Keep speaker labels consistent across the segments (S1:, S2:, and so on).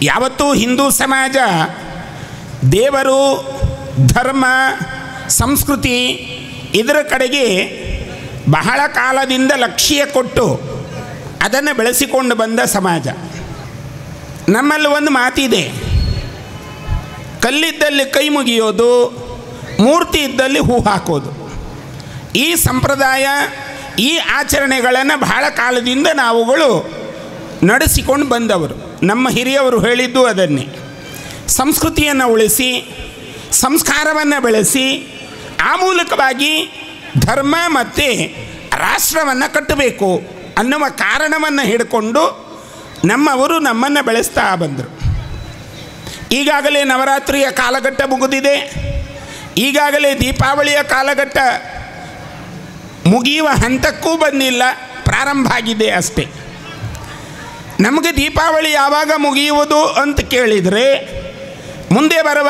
S1: ಯಾವತ್ತೂ ಹಿಂದೂ ಸಮಾಜ ದೇವರು ಧರ್ಮ ಸಂಸ್ಕೃತಿ ಇದರ ಕಡೆಗೆ ಬಹಳ ಕಾಲದಿಂದ ಲಕ್ಷ್ಯ ಕೊಟ್ಟು ಅದನ್ನು ಬೆಳೆಸಿಕೊಂಡು ಬಂದ ಸಮಾಜ ನಮ್ಮಲ್ಲಿ ಒಂದು ಮಾತಿದೆ ಕಲ್ಲಿದ್ದಲ್ಲಿ ಕೈ ಮುಗಿಯೋದು ಮೂರ್ತಿ ಇದ್ದಲ್ಲಿ ಹೂ ಹಾಕೋದು ಈ ಸಂಪ್ರದಾಯ ಈ ಆಚರಣೆಗಳನ್ನು ಬಹಳ ಕಾಲದಿಂದ ನಾವುಗಳು ನಡೆಸಿಕೊಂಡು ಬಂದವರು ನಮ್ಮ ಹಿರಿಯವರು ಹೇಳಿದ್ದು ಅದನ್ನೇ ಸಂಸ್ಕೃತಿಯನ್ನು ಉಳಿಸಿ ಸಂಸ್ಕಾರವನ್ನು ಬೆಳೆಸಿ ಆ ಮೂಲಕವಾಗಿ ಧರ್ಮ ಮತ್ತು ರಾಷ್ಟ್ರವನ್ನು ಕಟ್ಟಬೇಕು ಅನ್ನುವ ಕಾರಣವನ್ನು ಹಿಡ್ಕೊಂಡು ನಮ್ಮವರು ನಮ್ಮನ್ನು ಬೆಳೆಸ್ತಾ ಬಂದರು ಈಗಾಗಲೇ ನವರಾತ್ರಿಯ ಕಾಲಘಟ್ಟ ಮುಗಿದಿದೆ ಈಗಾಗಲೇ ದೀಪಾವಳಿಯ ಕಾಲಘಟ್ಟ ಮುಗಿಯುವ ಹಂತಕ್ಕೂ ಬಂದಿಲ್ಲ ಪ್ರಾರಂಭ ಆಗಿದೆ ಅಷ್ಟೇ ನಮಗೆ ದೀಪಾವಳಿ ಯಾವಾಗ ಮುಗಿಯುವುದು ಅಂತ ಕೇಳಿದರೆ ಮುಂದೆ ಬರುವ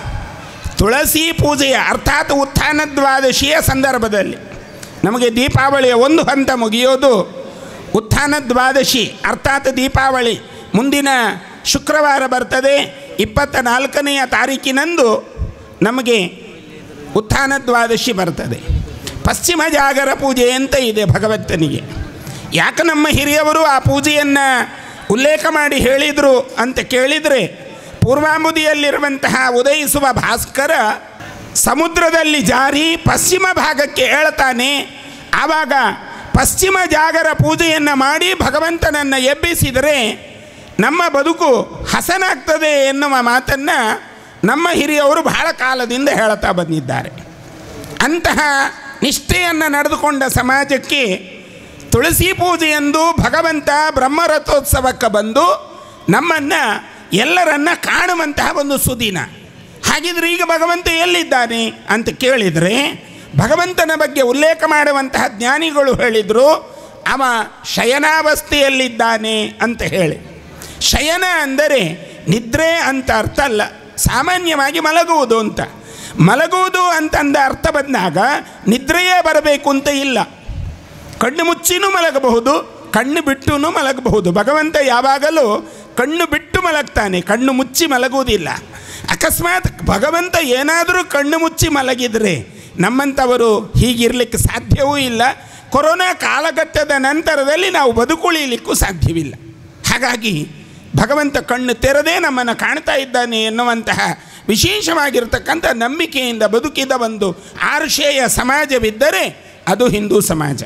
S1: ತುಳಸಿ ಪೂಜೆಯ ಅರ್ಥಾತ್ ಉತ್ಥಾನ ದ್ವಾದಶಿಯ ಸಂದರ್ಭದಲ್ಲಿ ನಮಗೆ ದೀಪಾವಳಿಯ ಒಂದು ಹಂತ ಮುಗಿಯೋದು ಉತ್ಥಾನ ದ್ವಾದಶಿ ಅರ್ಥಾತ್ ದೀಪಾವಳಿ ಮುಂದಿನ ಶುಕ್ರವಾರ ಬರ್ತದೆ ಇಪ್ಪತ್ತ ನಾಲ್ಕನೆಯ ತಾರೀಕಿನಂದು ನಮಗೆ ಉತ್ಥಾನ ದ್ವಾದಶಿ ಬರ್ತದೆ ಪಶ್ಚಿಮ ಜಾಗರ ಪೂಜೆ ಅಂತ ಇದೆ ಭಗವಂತನಿಗೆ ಯಾಕೆ ನಮ್ಮ ಹಿರಿಯವರು ಆ ಪೂಜೆಯನ್ನು ಉಲ್ಲೇಖ ಮಾಡಿ ಹೇಳಿದರು ಅಂತ ಕೇಳಿದರೆ ಪೂರ್ವಾಂಬುದಿಯಲ್ಲಿರುವಂತಹ ಉದಯಿಸುವ ಭಾಸ್ಕರ ಸಮುದ್ರದಲ್ಲಿ ಜಾರಿ ಪಶ್ಚಿಮ ಭಾಗಕ್ಕೆ ಏಳ್ತಾನೆ ಆವಾಗ ಪಶ್ಚಿಮ ಜಾಗರ ಪೂಜೆಯನ್ನು ಮಾಡಿ ಭಗವಂತನನ್ನು ಎಬ್ಬಿಸಿದರೆ ನಮ್ಮ ಬದುಕು ಹಸನಾಗ್ತದೆ ಎನ್ನುವ ಮಾತನ್ನು ನಮ್ಮ ಹಿರಿಯವರು ಬಹಳ ಕಾಲದಿಂದ ಹೇಳ್ತಾ ಬಂದಿದ್ದಾರೆ ಅಂತಹ ನಿಷ್ಠೆಯನ್ನು ನಡೆದುಕೊಂಡ ಸಮಾಜಕ್ಕೆ ತುಳಸಿ ಪೂಜೆಯಂದು ಭಗವಂತ ಬ್ರಹ್ಮರಥೋತ್ಸವಕ್ಕೆ ಬಂದು ನಮ್ಮನ್ನು ಎಲ್ಲರನ್ನ ಕಾಣುವಂತಹ ಒಂದು ಸುದಿನ ಹಾಗಿದ್ರೆ ಈಗ ಭಗವಂತ ಎಲ್ಲಿದ್ದಾನೆ ಅಂತ ಕೇಳಿದರೆ ಭಗವಂತನ ಬಗ್ಗೆ ಉಲ್ಲೇಖ ಮಾಡುವಂತಹ ಜ್ಞಾನಿಗಳು ಹೇಳಿದರು ಅವ ಶಯನಾವಸ್ಥೆಯಲ್ಲಿದ್ದಾನೆ ಅಂತ ಹೇಳಿ ಶಯನ ಅಂದರೆ ನಿದ್ರೆ ಅಂತ ಅರ್ಥ ಅಲ್ಲ ಸಾಮಾನ್ಯವಾಗಿ ಮಲಗುವುದು ಅಂತ ಮಲಗುವುದು ಅಂತಂದ ಅರ್ಥ ಬಂದಾಗ ನಿದ್ರೆಯೇ ಬರಬೇಕು ಅಂತ ಇಲ್ಲ ಕಣ್ಣು ಮುಚ್ಚಿನೂ ಮಲಗಬಹುದು ಕಣ್ಣು ಬಿಟ್ಟೂ ಮಲಗಬಹುದು ಭಗವಂತ ಯಾವಾಗಲೂ ಕಣ್ಣು ಬಿಟ್ಟು ಮಲಗ್ತಾನೆ ಕಣ್ಣು ಮುಚ್ಚಿ ಮಲಗುವುದಿಲ್ಲ ಅಕಸ್ಮಾತ್ ಭಗವಂತ ಏನಾದರೂ ಕಣ್ಣು ಮುಚ್ಚಿ ಮಲಗಿದರೆ ನಮ್ಮಂಥವರು ಹೀಗಿರಲಿಕ್ಕೆ ಸಾಧ್ಯವೂ ಇಲ್ಲ ಕೊರೋನಾ ಕಾಲಘಟ್ಟದ ನಂತರದಲ್ಲಿ ನಾವು ಬದುಕುಳಿಯಲಿಕ್ಕೂ ಸಾಧ್ಯವಿಲ್ಲ ಹಾಗಾಗಿ ಭಗವಂತ ಕಣ್ಣು ತೆರೆದೇ ನಮ್ಮನ್ನು ಕಾಣ್ತಾ ಇದ್ದಾನೆ ಎನ್ನುವಂತಹ ವಿಶೇಷವಾಗಿರ್ತಕ್ಕಂಥ ನಂಬಿಕೆಯಿಂದ ಬದುಕಿದ ಒಂದು ಆರ್ಷೇಯ ಸಮಾಜವಿದ್ದರೆ ಅದು ಹಿಂದೂ ಸಮಾಜ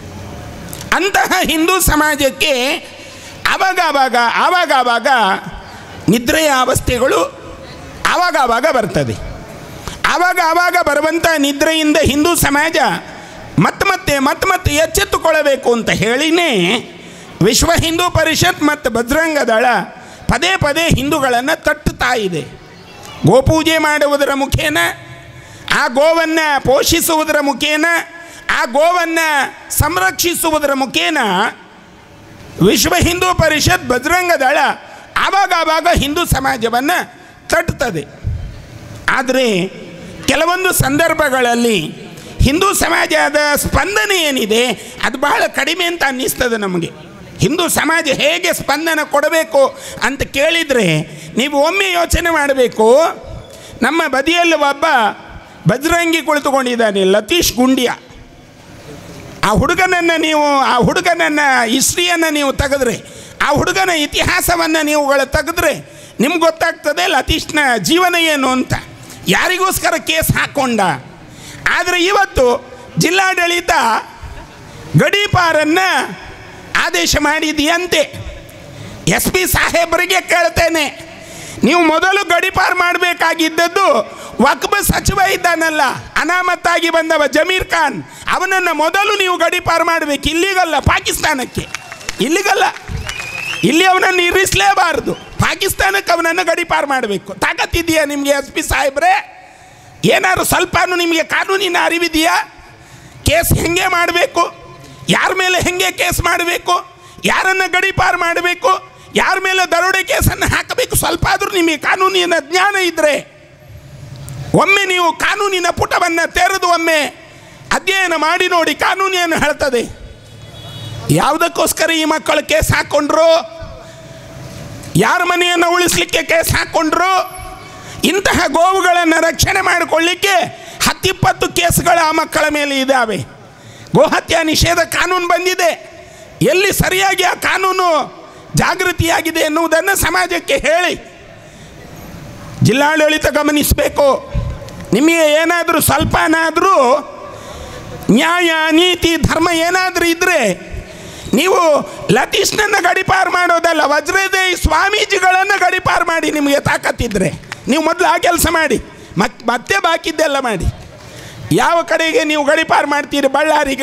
S1: ಅಂತಹ ಹಿಂದೂ ಸಮಾಜಕ್ಕೆ ಆವಾಗ ಆವಾಗ ಆವಾಗ ಆವಾಗ ನಿದ್ರೆಯ ಅವಸ್ಥೆಗಳು ಆವಾಗ ಆವಾಗ ಬರ್ತದೆ ಆವಾಗ ಆವಾಗ ಬರುವಂಥ ನಿದ್ರೆಯಿಂದ ಹಿಂದೂ ಸಮಾಜ ಮತ್ತೆ ಮತ್ತೆ ಮತ್ತೆ ಮತ್ತೆ ಎಚ್ಚೆತ್ತುಕೊಳ್ಳಬೇಕು ಅಂತ ಹೇಳಿನೇ ವಿಶ್ವ ಹಿಂದೂ ಪರಿಷತ್ ಮತ್ತು ಬಜರಂಗ ದಳ ಪದೇ ಪದೇ ಹಿಂದೂಗಳನ್ನು ತಟ್ಟುತ್ತಾ ಇದೆ ಗೋಪೂಜೆ ಮಾಡುವುದರ ಮುಖೇನ ಆ ಗೋವನ್ನು ಪೋಷಿಸುವುದರ ಮುಖೇನ ಆ ಗೋವನ್ನು ಸಂರಕ್ಷಿಸುವುದರ ಮುಖೇನ ವಿಶ್ವ ಹಿಂದೂ ಪರಿಷತ್ ಬಜರಂಗ ದಳ ಆವಾಗ ಆವಾಗ ಹಿಂದೂ ಸಮಾಜವನ್ನು ತಟ್ಟುತ್ತದೆ ಆದರೆ ಕೆಲವೊಂದು ಸಂದರ್ಭಗಳಲ್ಲಿ ಹಿಂದೂ ಸಮಾಜದ ಸ್ಪಂದನೆ ಏನಿದೆ ಅದು ಬಹಳ ಕಡಿಮೆ ಅಂತ ಅನ್ನಿಸ್ತದೆ ನಮಗೆ ಹಿಂದೂ ಸಮಾಜ ಹೇಗೆ ಸ್ಪಂದನ ಕೊಡಬೇಕು ಅಂತ ಕೇಳಿದರೆ ನೀವು ಒಮ್ಮೆ ಯೋಚನೆ ಮಾಡಬೇಕು ನಮ್ಮ ಬದಿಯಲ್ಲಿ ಒಬ್ಬ ಬಜರಂಗಿ ಕುಳಿತುಕೊಂಡಿದ್ದಾನೆ ಲತೀಶ್ ಗುಂಡಿಯ ಆ ಹುಡುಗನನ್ನು ನೀವು ಆ ಹುಡುಗನನ್ನು ಹಿಸ್ಟ್ರಿಯನ್ನು ನೀವು ತೆಗೆದ್ರೆ ಆ ಹುಡುಗನ ಇತಿಹಾಸವನ್ನು ನೀವುಗಳು ತೆಗೆದ್ರೆ ನಿಮ್ಗೆ ಗೊತ್ತಾಗ್ತದೆ ಲತೀಶ್ನ ಜೀವನ ಏನು ಅಂತ ಯಾರಿಗೋಸ್ಕರ ಕೇಸ್ ಹಾಕ್ಕೊಂಡ ಆದರೆ ಇವತ್ತು ಜಿಲ್ಲಾಡಳಿತ ಗಡೀಪಾರನ್ನು ಆದೇಶ ಮಾಡಿದೆಯಂತೆ ಎಸ್ ಪಿ ಸಾಹೇಬರಿಗೆ ಕೇಳ್ತೇನೆ ನೀವು ಮೊದಲು ಗಡೀಪಾರ್ ಮಾಡಬೇಕಾಗಿದ್ದದ್ದು ವಕ್ಬ ಸಚಿವ ಇದ್ದಾನಲ್ಲ ಅನಾಮತ್ತಾಗಿ ಬಂದವ ಜಮೀರ್ ಖಾನ್ ಅವನನ್ನು ಮೊದಲು ನೀವು ಗಡೀಪಾರ್ ಮಾಡಬೇಕು ಇಲ್ಲಿಗಲ್ಲ ಪಾಕಿಸ್ತಾನಕ್ಕೆ ಇಲ್ಲಿಗಲ್ಲ ಇಲ್ಲಿ ಅವನನ್ನು ಇರಿಸಲೇಬಾರದು ಪಾಕಿಸ್ತಾನಕ್ಕೆ ಅವನನ್ನು ಗಡೀಪಾರ್ ಮಾಡಬೇಕು ತಾಕತ್ತಿದೆಯಾ ನಿಮಗೆ ಎಸ್ ಪಿ ಸಾಹೇಬ್ರೆ ಏನಾದ್ರು ಸ್ವಲ್ಪನೂ ನಿಮಗೆ ಕಾನೂನಿನ ಅರಿವಿದೆಯಾ ಕೇಸ್ ಹೆಂಗೆ ಮಾಡಬೇಕು ಯಾರ ಮೇಲೆ ಹೆಂಗೆ ಕೇಸ್ ಮಾಡಬೇಕು ಯಾರನ್ನು ಗಡೀಪಾರ್ ಮಾಡಬೇಕು ಯಾರ ಮೇಲೆ ದರೋಡೆ ಕೇಸನ್ನು ಹಾಕಬೇಕು ಸ್ವಲ್ಪ ಆದರೂ ನಿಮಗೆ ಕಾನೂನಿನ ಜ್ಞಾನ ಇದ್ದರೆ ಒಮ್ಮೆ ನೀವು ಕಾನೂನಿನ ಪುಟವನ್ನು ತೆರೆದು ಒಮ್ಮೆ ಅಧ್ಯಯನ ಮಾಡಿ ನೋಡಿ ಕಾನೂನೇನು ಹೇಳ್ತದೆ ಯಾವುದಕ್ಕೋಸ್ಕರ ಈ ಮಕ್ಕಳು ಕೇಸ್ ಹಾಕ್ಕೊಂಡ್ರು ಯಾರ ಮನೆಯನ್ನು ಉಳಿಸ್ಲಿಕ್ಕೆ ಕೇಸ್ ಹಾಕ್ಕೊಂಡ್ರು ಇಂತಹ ಗೋವುಗಳನ್ನು ರಕ್ಷಣೆ ಮಾಡಿಕೊಳ್ಳಿಕ್ಕೆ ಹತ್ತಿಪ್ಪತ್ತು ಕೇಸ್ಗಳು ಆ ಮಕ್ಕಳ ಮೇಲೆ ಇದ್ದಾವೆ ಗೋಹತ್ಯೆ ನಿಷೇಧ ಕಾನೂನು ಬಂದಿದೆ ಎಲ್ಲಿ ಸರಿಯಾಗಿ ಆ ಕಾನೂನು ಜಾಗೃತಿಯಾಗಿದೆ ಎನ್ನುವುದನ್ನು ಸಮಾಜಕ್ಕೆ ಹೇಳಿ ಜಿಲ್ಲಾಡಳಿತ ಗಮನಿಸಬೇಕು ನಿಮಗೆ ಏನಾದರೂ ಸ್ವಲ್ಪನಾದರೂ ನ್ಯಾಯ ನೀತಿ ಧರ್ಮ ಏನಾದರೂ ಇದ್ದರೆ ನೀವು ಲತೀಶ್ನನ್ನು ಗಡಿಪಾರು ಮಾಡೋದಲ್ಲ ವಜ್ರದೇವಿ ಸ್ವಾಮೀಜಿಗಳನ್ನು ಗಡಿಪಾರು ಮಾಡಿ ನಿಮಗೆ ತಾಕತ್ತಿದ್ರೆ ನೀವು ಮೊದಲು ಆ ಕೆಲಸ ಮಾಡಿ ಮತ್ತೆ ಮತ್ತೆ ಬಾಕಿದ್ದೆಲ್ಲ ಮಾಡಿ ಯಾವ ಕಡೆಗೆ ನೀವು ಗಡಿಪಾರು ಮಾಡ್ತೀರಿ ಬಳ್ಳಾರಿಗ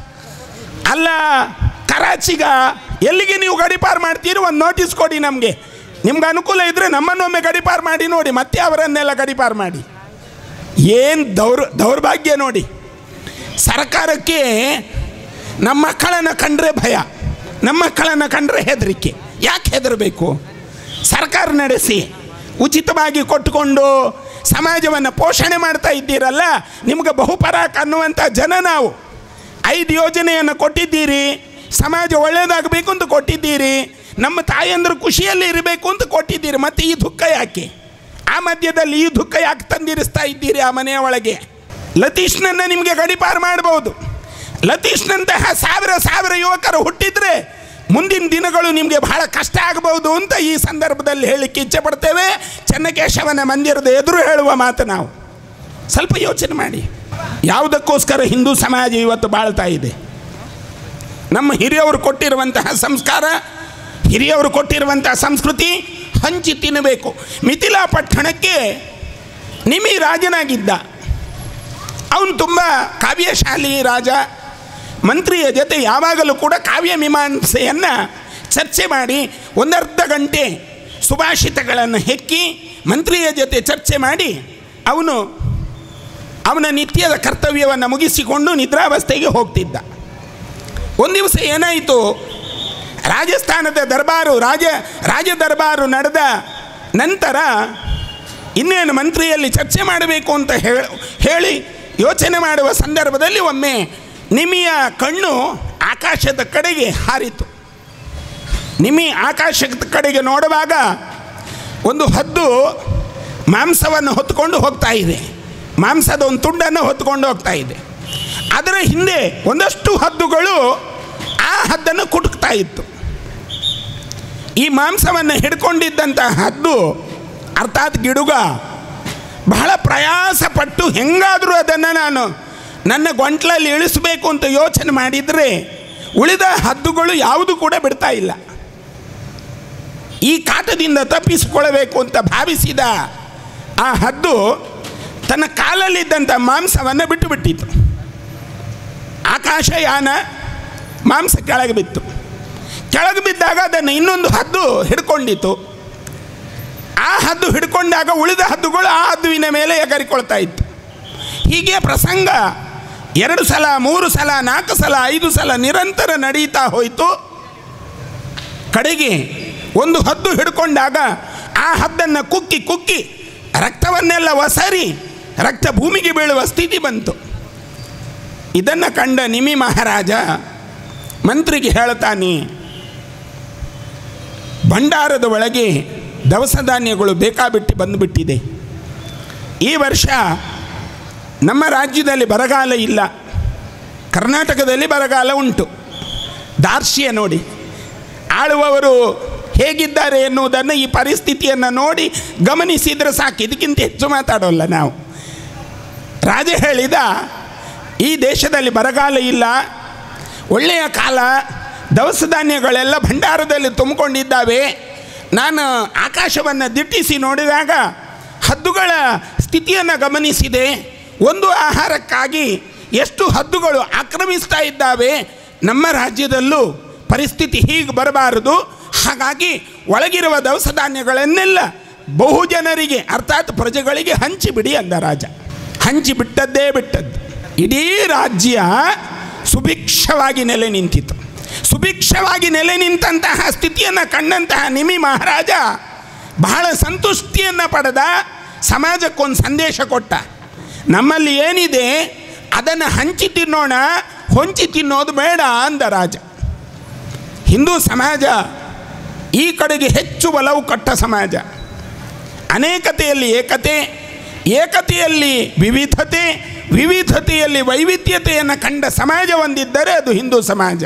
S1: ಅಲ್ಲ ಕರಾಚಿಗ ಎಲ್ಲಿಗೆ ನೀವು ಗಡಿಪಾರು ಮಾಡ್ತೀರಿ ಒಂದು ನೋಟಿಸ್ ಕೊಡಿ ನಮಗೆ ನಿಮ್ಗೆ ಅನುಕೂಲ ಇದ್ದರೆ ನಮ್ಮನ್ನೊಮ್ಮೆ ಗಡಿಪಾರು ಮಾಡಿ ನೋಡಿ ಮತ್ತೆ ಅವರನ್ನೆಲ್ಲ ಗಡಿಪಾರು ಮಾಡಿ ಏನು ದೌರ್ ದೌರ್ಭಾಗ್ಯ ನೋಡಿ ಸರ್ಕಾರಕ್ಕೆ ನಮ್ಮ ಮಕ್ಕಳನ್ನು ಕಂಡ್ರೆ ಭಯ ನಮ್ಮ ಮಕ್ಕಳನ್ನು ಕಂಡ್ರೆ ಹೆದರಿಕೆ ಯಾಕೆ ಹೆದರಬೇಕು ಸರ್ಕಾರ ನಡೆಸಿ ಉಚಿತವಾಗಿ ಕೊಟ್ಟುಕೊಂಡು ಸಮಾಜವನ್ನು ಪೋಷಣೆ ಮಾಡ್ತಾ ಇದ್ದೀರಲ್ಲ ನಿಮ್ಗೆ ಬಹುಪರಾಕ್ ಅನ್ನುವಂಥ ಜನ ನಾವು ಐದು ಯೋಜನೆಯನ್ನು ಕೊಟ್ಟಿದ್ದೀರಿ ಸಮಾಜ ಒಳ್ಳೆಯದಾಗಬೇಕು ಅಂತ ಕೊಟ್ಟಿದ್ದೀರಿ ನಮ್ಮ ತಾಯಂದರು ಖುಷಿಯಲ್ಲಿ ಇರಬೇಕು ಅಂತ ಕೊಟ್ಟಿದ್ದೀರಿ ಮತ್ತು ಈ ದುಃಖ ಯಾಕೆ ಆ ಮಧ್ಯದಲ್ಲಿ ಈ ದುಃಖ ಯಾಕೆ ತಂದಿರಿಸ್ತಾ ಇದ್ದೀರಿ ಆ ಮನೆಯ ಒಳಗೆ ಲತೀಶ್ನನ್ನು ನಿಮಗೆ ಗಡಿಪಾರು ಮಾಡ್ಬೋದು ಲತೀಶ್ನಂತಹ ಸಾವಿರ ಸಾವಿರ ಯುವಕರು ಹುಟ್ಟಿದ್ರೆ ಮುಂದಿನ ದಿನಗಳು ನಿಮಗೆ ಬಹಳ ಕಷ್ಟ ಆಗಬಹುದು ಅಂತ ಈ ಸಂದರ್ಭದಲ್ಲಿ ಹೇಳಲಿಕ್ಕೆ ಇಚ್ಛೆ ಪಡ್ತೇವೆ ಚೆನ್ನಕೇಶವನ ಮಂದಿರದ ಎದುರು ಹೇಳುವ ಮಾತು ನಾವು ಸ್ವಲ್ಪ ಯೋಚನೆ ಮಾಡಿ ಯಾವುದಕ್ಕೋಸ್ಕರ ಹಿಂದೂ ಸಮಾಜ ಇವತ್ತು ಬಾಳ್ತಾ ಇದೆ ನಮ್ಮ ಹಿರಿಯವರು ಕೊಟ್ಟಿರುವಂತಹ ಸಂಸ್ಕಾರ ಹಿರಿಯವರು ಕೊಟ್ಟಿರುವಂತಹ ಸಂಸ್ಕೃತಿ ಹಂಚಿ ತಿನ್ನಬೇಕು ಮಿಥಿಲಾ ಪಟ್ಟಣಕ್ಕೆ ನಿಮಿ ರಾಜನಾಗಿದ್ದ ಅವನು ತುಂಬ ಕಾವ್ಯಶಾಲಿ ರಾಜ ಮಂತ್ರಿಯ ಜೊತೆ ಯಾವಾಗಲೂ ಕೂಡ ಕಾವ್ಯ ಮೀಮಾಂಸೆಯನ್ನು ಚರ್ಚೆ ಮಾಡಿ ಒಂದರ್ಧ ಗಂಟೆ ಸುಭಾಷಿತಗಳನ್ನು ಹೆಕ್ಕಿ ಮಂತ್ರಿಯ ಜೊತೆ ಚರ್ಚೆ ಮಾಡಿ ಅವನು ಅವನ ನಿತ್ಯದ ಕರ್ತವ್ಯವನ್ನು ಮುಗಿಸಿಕೊಂಡು ನಿದ್ರಾವಸ್ಥೆಗೆ ಹೋಗ್ತಿದ್ದ ಒಂದು ದಿವಸ ಏನಾಯಿತು ರಾಜಸ್ಥಾನದ ದರ್ಬಾರು ರಾಜ ರಾಜ ದರ್ಬಾರು ನಡೆದ ನಂತರ ಇನ್ನೇನು ಮಂತ್ರಿಯಲ್ಲಿ ಚರ್ಚೆ ಮಾಡಬೇಕು ಅಂತ ಹೇಳಿ ಹೇಳಿ ಯೋಚನೆ ಮಾಡುವ ಸಂದರ್ಭದಲ್ಲಿ ಒಮ್ಮೆ ನಿಮಿಯ ಕಣ್ಣು ಆಕಾಶದ ಕಡೆಗೆ ಹಾರಿತು ನಿಮಿ ಆಕಾಶದ ಕಡೆಗೆ ನೋಡುವಾಗ ಒಂದು ಹದ್ದು ಮಾಂಸವನ್ನು ಹೊತ್ತುಕೊಂಡು ಹೋಗ್ತಾ ಇದೆ ಮಾಂಸದ ಒಂದು ತುಂಡನ್ನು ಹೊತ್ತುಕೊಂಡು ಹೋಗ್ತಾ ಇದೆ ಅದರ ಹಿಂದೆ ಒಂದಷ್ಟು ಹದ್ದುಗಳು ಆ ಹದ್ದನ್ನು ಕುಟುಕ್ತಾ ಇತ್ತು ಈ ಮಾಂಸವನ್ನು ಹಿಡ್ಕೊಂಡಿದ್ದಂಥ ಹದ್ದು ಅರ್ಥಾತ್ ಗಿಡುಗ ಬಹಳ ಪ್ರಯಾಸ ಪಟ್ಟು ಹೆಂಗಾದರೂ ಅದನ್ನು ನಾನು ನನ್ನ ಗೊಂಟ್ಲಲ್ಲಿ ಇಳಿಸಬೇಕು ಅಂತ ಯೋಚನೆ ಮಾಡಿದರೆ ಉಳಿದ ಹದ್ದುಗಳು ಯಾವುದು ಕೂಡ ಬಿಡ್ತಾ ಇಲ್ಲ ಈ ಕಾಟದಿಂದ ತಪ್ಪಿಸಿಕೊಳ್ಳಬೇಕು ಅಂತ ಭಾವಿಸಿದ ಆ ಹದ್ದು ತನ್ನ ಕಾಲಲ್ಲಿದ್ದಂಥ ಮಾಂಸವನ್ನು ಬಿಟ್ಟು ಬಿಟ್ಟಿತು ಆಕಾಶಯಾನ ಮಾಂಸ ಕೆಳಗೆ ಬಿತ್ತು ಕೆಳಗೆ ಬಿದ್ದಾಗ ಅದನ್ನು ಇನ್ನೊಂದು ಹದ್ದು ಹಿಡ್ಕೊಂಡಿತು ಆ ಹದ್ದು ಹಿಡ್ಕೊಂಡಾಗ ಉಳಿದ ಹದ್ದುಗಳು ಆ ಹದ್ದುವಿನ ಮೇಲೆ ಎಗರಿಕೊಳ್ತಾ ಇತ್ತು ಹೀಗೆ ಪ್ರಸಂಗ ಎರಡು ಸಲ ಮೂರು ಸಲ ನಾಲ್ಕು ಸಲ ಐದು ಸಲ ನಿರಂತರ ನಡೀತಾ ಹೋಯಿತು ಕಡೆಗೆ ಒಂದು ಹದ್ದು ಹಿಡ್ಕೊಂಡಾಗ ಆ ಹದ್ದನ್ನು ಕುಕ್ಕಿ ಕುಕ್ಕಿ ರಕ್ತವನ್ನೆಲ್ಲ ಒಸರಿ ರಕ್ತ ಭೂಮಿಗೆ ಬೀಳುವ ಸ್ಥಿತಿ ಬಂತು ಇದನ್ನು ಕಂಡ ನಿಮಿ ಮಹಾರಾಜ ಮಂತ್ರಿಗೆ ಹೇಳ್ತಾನೆ ಭಂಡಾರದ ಒಳಗೆ ದವಸ ಧಾನ್ಯಗಳು ಬೇಕಾಬಿಟ್ಟು ಬಂದುಬಿಟ್ಟಿದೆ ಈ ವರ್ಷ ನಮ್ಮ ರಾಜ್ಯದಲ್ಲಿ ಬರಗಾಲ ಇಲ್ಲ ಕರ್ನಾಟಕದಲ್ಲಿ ಬರಗಾಲ ಉಂಟು ದಾರ್ಶಿಯ ನೋಡಿ ಆಳುವವರು ಹೇಗಿದ್ದಾರೆ ಎನ್ನುವುದನ್ನು ಈ ಪರಿಸ್ಥಿತಿಯನ್ನು ನೋಡಿ ಗಮನಿಸಿದರೆ ಸಾಕು ಇದಕ್ಕಿಂತ ಹೆಚ್ಚು ಮಾತಾಡೋಲ್ಲ ನಾವು ರಾಜ ಹೇಳಿದ ಈ ದೇಶದಲ್ಲಿ ಬರಗಾಲ ಇಲ್ಲ ಒಳ್ಳೆಯ ಕಾಲ ದವಸ ಧಾನ್ಯಗಳೆಲ್ಲ ಭಂಡಾರದಲ್ಲಿ ತುಂಬಿಕೊಂಡಿದ್ದಾವೆ ನಾನು ಆಕಾಶವನ್ನು ದಿಟ್ಟಿಸಿ ನೋಡಿದಾಗ ಹದ್ದುಗಳ ಸ್ಥಿತಿಯನ್ನು ಗಮನಿಸಿದೆ ಒಂದು ಆಹಾರಕ್ಕಾಗಿ ಎಷ್ಟು ಹದ್ದುಗಳು ಆಕ್ರಮಿಸ್ತಾ ಇದ್ದಾವೆ ನಮ್ಮ ರಾಜ್ಯದಲ್ಲೂ ಪರಿಸ್ಥಿತಿ ಹೀಗೆ ಬರಬಾರದು ಹಾಗಾಗಿ ಒಳಗಿರುವ ದವಸ ಧಾನ್ಯಗಳನ್ನೆಲ್ಲ ಬಹು ಜನರಿಗೆ ಅರ್ಥಾತ್ ಪ್ರಜೆಗಳಿಗೆ ಹಂಚಿಬಿಡಿ ಅಂದ ರಾಜ ಹಂಚಿಬಿಟ್ಟದ್ದೇ ಬಿಟ್ಟದ್ದು ಇಡೀ ರಾಜ್ಯ ಸುಭಿಕ್ಷವಾಗಿ ನೆಲೆ ನಿಂತಿತು ಸುಭಿಕ್ಷವಾಗಿ ನೆಲೆ ನಿಂತಹ ಸ್ಥಿತಿಯನ್ನು ಕಂಡಂತಹ ನಿಮಿ ಮಹಾರಾಜ ಬಹಳ ಸಂತುಷ್ಟಿಯನ್ನು ಪಡೆದ ಸಮಾಜಕ್ಕೊಂದು ಸಂದೇಶ ಕೊಟ್ಟ ನಮ್ಮಲ್ಲಿ ಏನಿದೆ ಅದನ್ನು ಹಂಚಿ ತಿನ್ನೋಣ ಹೊಂಚಿ ತಿನ್ನೋದು ಬೇಡ ಅಂದ ರಾಜ ಹಿಂದೂ ಸಮಾಜ ಈ ಕಡೆಗೆ ಹೆಚ್ಚು ಒಲವು ಕಟ್ಟ ಸಮಾಜ ಅನೇಕತೆಯಲ್ಲಿ ಏಕತೆ ಏಕತೆಯಲ್ಲಿ ವಿವಿಧತೆ ವಿವಿಧತೆಯಲ್ಲಿ ವೈವಿಧ್ಯತೆಯನ್ನು ಕಂಡ ಸಮಾಜ ಒಂದಿದ್ದರೆ ಅದು ಹಿಂದೂ ಸಮಾಜ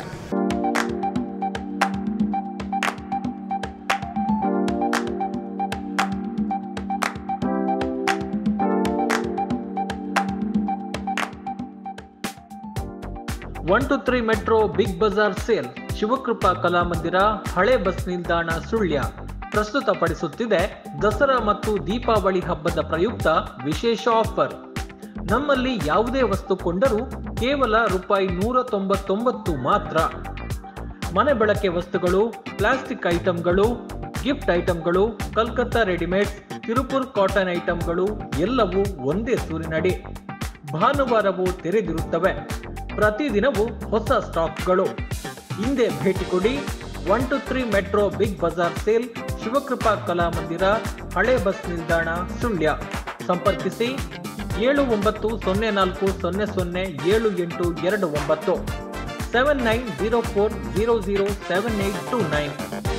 S2: one two three Metro Big Bazaar sale Shivakrupa Kalamandira ಹಳೆ ಬಸ್ ನಿಲ್ದಾಣ ಸುಳ್ಯ ಪ್ರಸ್ತುತಪಡಿಸುತ್ತಿದೆ ದಸರಾ ಮತ್ತು ದೀಪಾವಳಿ ಹಬ್ಬದ ಪ್ರಯುಕ್ತ ವಿಶೇಷ ಆಫರ್ ನಮ್ಮಲ್ಲಿ ಯಾವುದೇ ವಸ್ತು ಕೊಂಡರೂ ಕೇವಲ ರೂಪಾಯಿ ನೂರ ತೊಂಬತ್ತೊಂಬತ್ತು ಮಾತ್ರ ಮನೆ ಬಳಕೆ ವಸ್ತುಗಳು ಪ್ಲಾಸ್ಟಿಕ್ ಐಟಂಗಳು ಗಿಫ್ಟ್ ಐಟಂಗಳು ಕಲ್ಕತ್ತಾ ರೆಡಿಮೇಡ್ಸ್ ತಿರುಪುರ್ ಕಾಟನ್ ಐಟಂಗಳು ಎಲ್ಲವೂ ಒಂದೇ ಸೂರಿನಡಿ ಭಾನುವಾರವೂ ತೆರೆದಿರುತ್ತವೆ ಪ್ರತಿದಿನವೂ ಹೊಸ ಸ್ಟಾಕ್ಗಳು ಹಿಂದೆ ಭೇಟಿ ಕೊಡಿ one two three Metro Big Bazaar sale Shivakrupa Kalamandira ಹಳೆ ಬಸ್ ನಿಲ್ದಾಣ ಸುಳ್ಯ ಸಂಪರ್ಕಿಸಿ ಏಳು ಒಂಬತ್ತು ಸೊನ್ನೆ ನಾಲ್ಕು ಸೊನ್ನೆ ಸೊನ್ನೆ ಏಳು ಎಂಟು ಎರಡು ಒಂಬತ್ತು seven nine zero four zero zero seven eight two nine